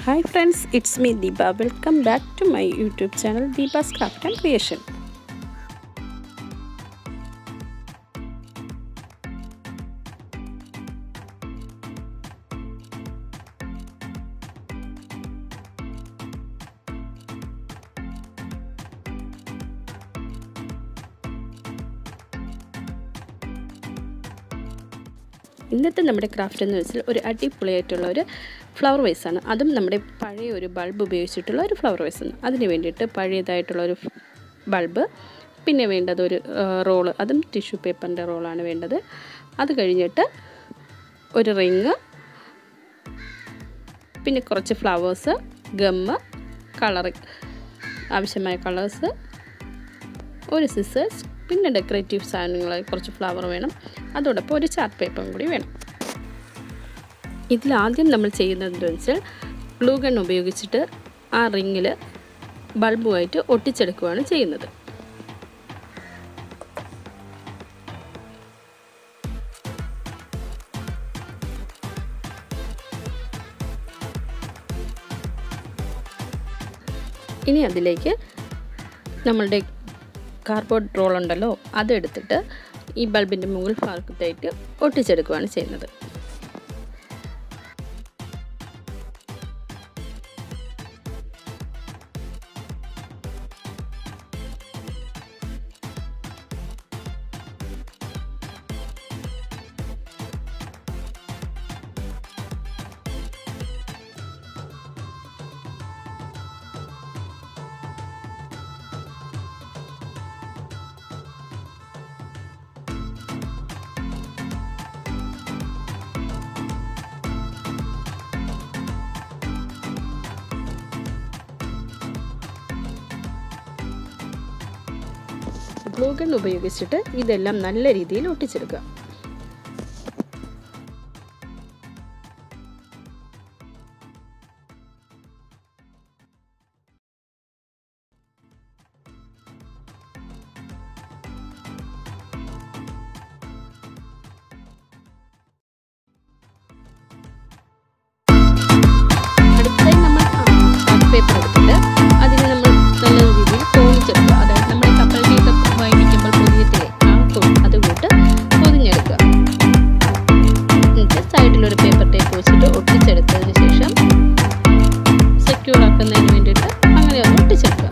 hi friends it's me Deepa welcome back to my YouTube channel Deepa's craft and creation ഇന്നത്തെ നമ്മുടെ craft എന്ന് വെച്ചാൽ ഒരു അടിപൊളിയായിട്ടുള്ള ഒരു ഫ്ലവർ വേസാണ് അതും നമ്മുടെ പഴയ ഒരു ബൾബ് ഉപയോഗിച്ചിട്ടുള്ള ഒരു ഫ്ലവർ വേസാണ് അതിന് വേണ്ടിയിട്ട് പഴയതായിട്ടുള്ള ഒരു ബൾബ് പിന്നെ വേണ്ടത് ഒരു റോള് അതും ടിഷ്യൂ പേപ്പറിൻ്റെ റോളാണ് വേണ്ടത് അത് കഴിഞ്ഞിട്ട് ഒരു റിങ് പിന്നെ കുറച്ച് ഫ്ലവേഴ്സ് ഗമ്മ് കളറിങ് ആവശ്യമായ കളേഴ്സ് ഒരു സിസേഴ്സ് പിന്നെ ഡെക്കറേറ്റീവ് സാധനങ്ങൾ കുറച്ച് ഫ്ലവർ വേണം അതോടൊപ്പം ഒരു ചാർട്ട് പേപ്പറും കൂടി വേണം ഇതിലാദ്യം നമ്മൾ ചെയ്യുന്നത് എന്താണെന്ന് വെച്ചാൽ ഗ്ലൂ ഗൺ ഉപയോഗിച്ചിട്ട് ആ റിങ്ങിൽ ബൾബുമായിട്ട് ഒട്ടിച്ചെടുക്കുകയാണ് ചെയ്യുന്നത് ഇനി അതിലേക്ക് നമ്മളുടെ കാർഡ്ബോർഡ് റോൾ ഉണ്ടല്ലോ അതെടുത്തിട്ട് ഈ ബൾബിൻ്റെ മുകൾ ഭാഗത്തായിട്ട് ഒട്ടിച്ചെടുക്കുകയാണ് ചെയ്യുന്നത് ഗ്ലൂ ഗൺ ഉപയോഗിച്ചിട്ട് ഇതെല്ലാം നല്ല രീതിയിൽ ഒട്ടിച്ചെടുക്കുക അടുത്തായി നമ്മൾ ചാർട്ട് പേപ്പർ എടുത്തിട്ട് അതിന് നമ്മൾ നല്ല രീതിയിൽ തോന്നിച്ചെടുക്കുക അതായത് നമ്മൾ കപ്പൽ ടീക്ക് വാങ്ങിക്കുമ്പോൾ പൊതിയത്തില്ലേ ആ തോന്നി അത് കൂട്ട് പൊതിഞ്ഞെടുക്കുക എന്നിട്ട് സൈഡിലൊരു പേപ്പർ ടേപ്പ് വെച്ചിട്ട് ഒട്ടിച്ചെടുത്തതിന് ശേഷം സെക്യൂർ ആക്കുന്നതിന് വേണ്ടിയിട്ട് അങ്ങനെ ഒന്ന് ഒട്ടിച്ചെടുക്കുക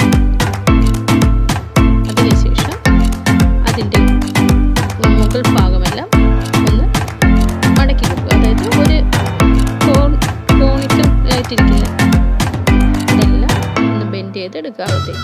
അതിനുശേഷം അതിൻ്റെ മുകൾ ഭാഗമെല്ലാം ഒന്ന് മടക്കി കൊടുക്കുക അതായത് ഒരു കോൺ കോണിക്കൽ ആയിട്ടിരിക്കുന്ന ഇതെല്ലാം ഒന്ന് ബെൻഡ് ചെയ്ത് എടുക്കുക അകത്തേക്ക്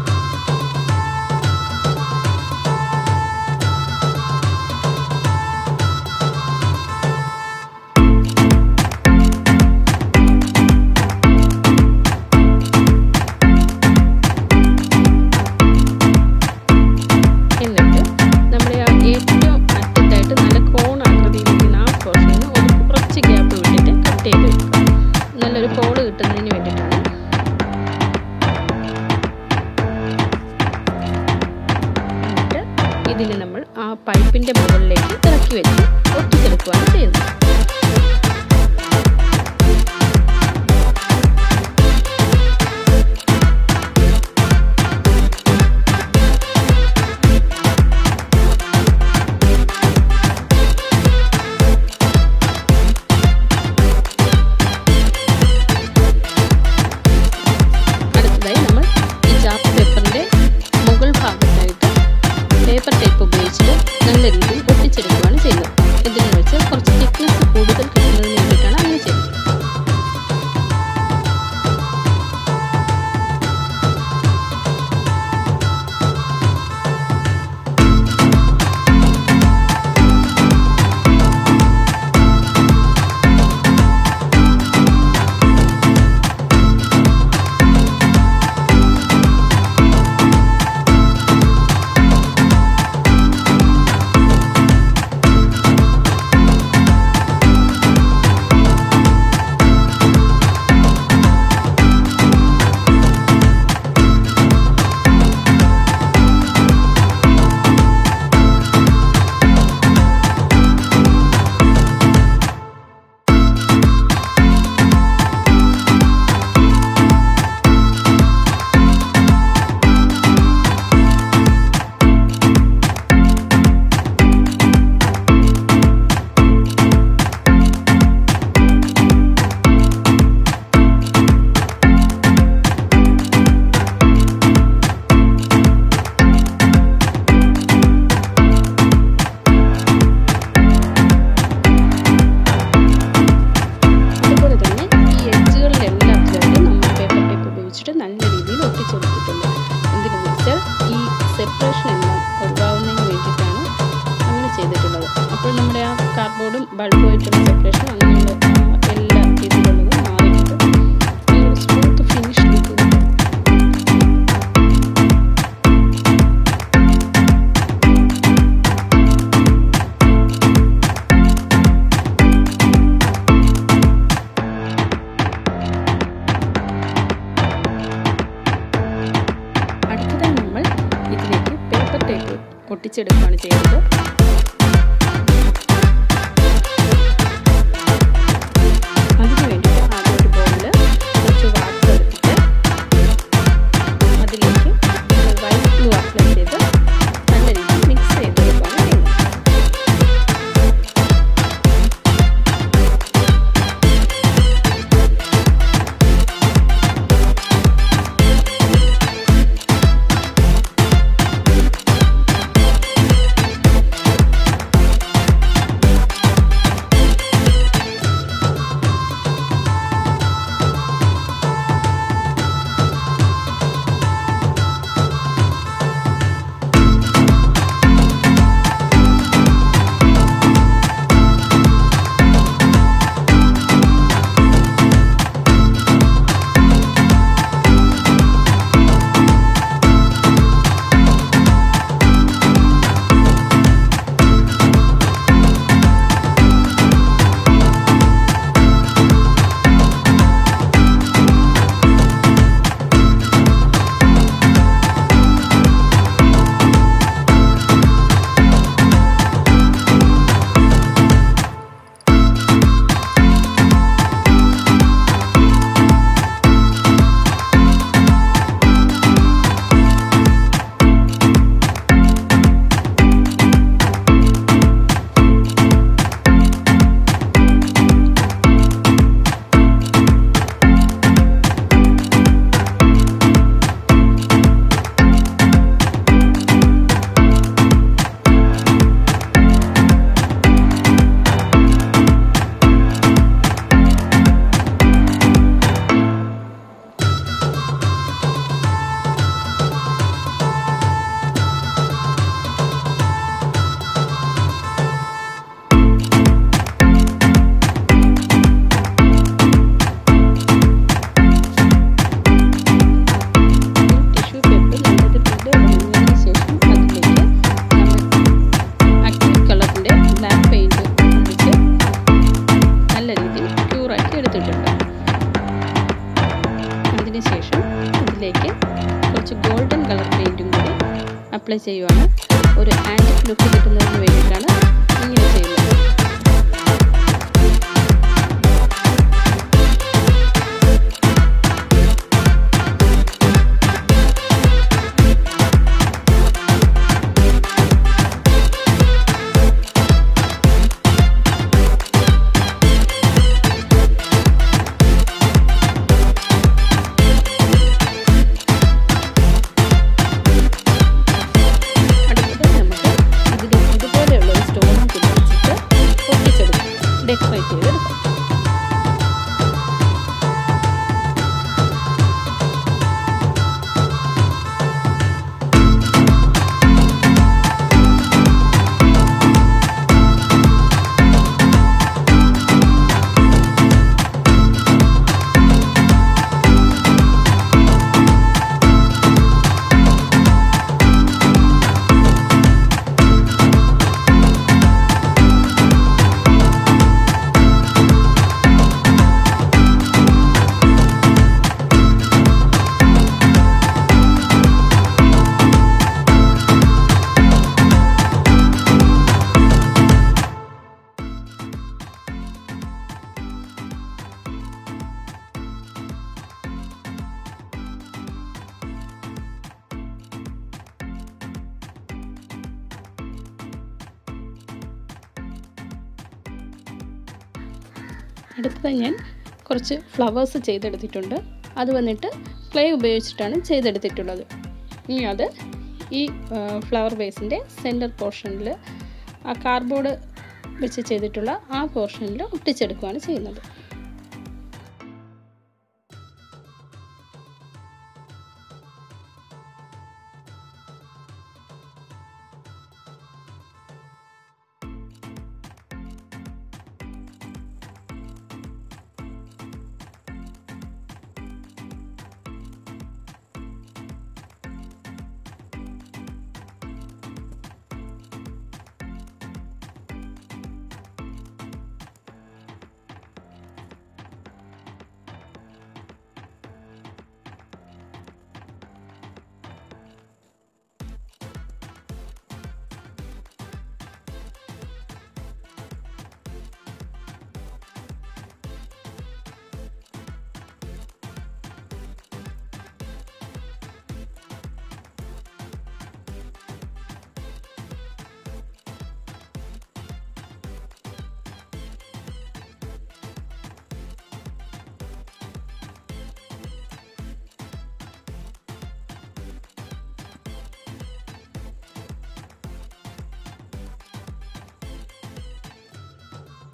എന്നിട്ട് നമ്മുടെ ആ ഏറ്റവും അറ്റത്തായിട്ട് നല്ല കോൺ ആകൃതിയിലിരിക്കുന്ന ആ പോർഷന് ഒരു കുറച്ച് ഗ്യാപ്പ് വിട്ടിട്ട് കട്ട് ചെയ്ത് വെക്കുക നല്ലൊരു കോള് കിട്ടുന്നതിന് വേണ്ടിയിട്ടാണ് എന്നിട്ട് ഇതിന് നമ്മൾ ആ പൈപ്പിൻ്റെ മുകളിലേക്ക് ഇറക്കി വെച്ച് ഒട്ടിച്ചെടുക്കുകയാണ് ചെയ്യുന്നത് അടുത്തതായി നമ്മൾ ഈ ചാർട്ട് പേപ്പറിൻ്റെ മുകൾ ഭാഗത്തായിട്ട് പേപ്പർ ടേപ്പ് ഉപയോഗിച്ചിട്ട് നല്ല രീതിയിൽ ഒട്ടിച്ചെടുക്കുകയാണ് ചെയ്യുന്നത് ഒട്ടിച്ചെടുക്കുകയാണ് ചെയ്യുന്നത് അതിന് വേണ്ടിയിട്ട് ആദ്യം ഒരു ബൗളിൽ കുറച്ച് വാട്ടർ എടുത്തിട്ട് അതിലേക്ക് വൈറ്റ് ഗ്ലൂ അപ്ലൈ ചെയ്ത് നല്ല രീതിയിൽ മിക്സ് ചെയ്തെടുക്കുകയാണ് ചെയ്യുന്നത് ടിഷ്യൂ പേപ്പർ നല്ലതുപോലെ ഉണങ്ങിയതിന് ശേഷം അതിലേക്ക് നമ്മൾ അക്രിലിക് കളറിൻ്റെ ബ്ലാക്ക് പെയിൻറ് ഒഴിച്ച് നല്ല രീതിയിൽ ക്യൂറാക്കി എടുത്തിട്ടുണ്ട് അതിന് ശേഷം ഇതിലേക്ക് കുറച്ച് ഗോൾഡൻ കളർ പെയിൻറ്റും കൂടി അപ്ലൈ ചെയ്യുവാണ് ഒരു ആൻറ്റിക് ലുക്ക് കിട്ടുന്നതിന് വേണ്ടിയിട്ടാണ് ഇങ്ങനെ ചെയ്യുന്നത് അടുത്തത് നമുക്ക് ഇതിൽ ഇതുപോലെയുള്ള ഒരു സ്റ്റോൺ കൂടി വെച്ചിട്ട് ഒട്ടിച്ചെടുക്കും ഡെക്കറേറ്റ് ചെയ്തെടുക്കാം അടുത്തത് ഞാൻ കുറച്ച് ഫ്ലവേഴ്സ് ചെയ്തെടുത്തിട്ടുണ്ട് അത് വന്നിട്ട് ക്ലേ ഉപയോഗിച്ചിട്ടാണ് ചെയ്തെടുത്തിട്ടുള്ളത് ഇനി അത് ഈ ഫ്ലവർ ബേസിൻ്റെ സെൻറ്റർ പോർഷനിൽ ആ കാർഡ്ബോർഡ് വെച്ച് ചെയ്തിട്ടുള്ള ആ പോർഷനിൽ ഒട്ടിച്ചെടുക്കുകയാണ് ചെയ്യുന്നത്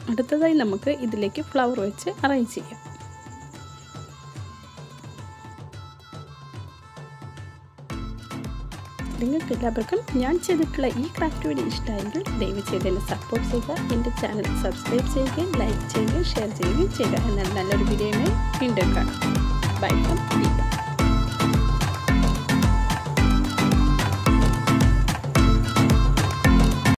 അടുത്തതായി നമുക്ക് ഇതിലേക്ക് ഫ്ലവർ വെച്ച് അറേഞ്ച് ചെയ്യാം നിങ്ങൾക്ക് എല്ലാവർക്കും ഞാൻ ചെയ്തിട്ടുള്ള ഈ ക്രാഫ്റ്റ് വീഡിയോ ഇഷ്ടമായെങ്കിൽ ദയവ് ചെയ്ത് എന്നെ സപ്പോർട്ട് ചെയ്യുക എൻ്റെ ചാനൽ സബ്സ്ക്രൈബ് ചെയ്യുകയും ലൈക്ക് ചെയ്യുകയും ഷെയർ ചെയ്യുകയും ചെയ്യുക എന്നാൽ നല്ലൊരു വീഡിയോയുമായി വീണ്ടും കാണാം ബൈ ഫ്രം ദീപ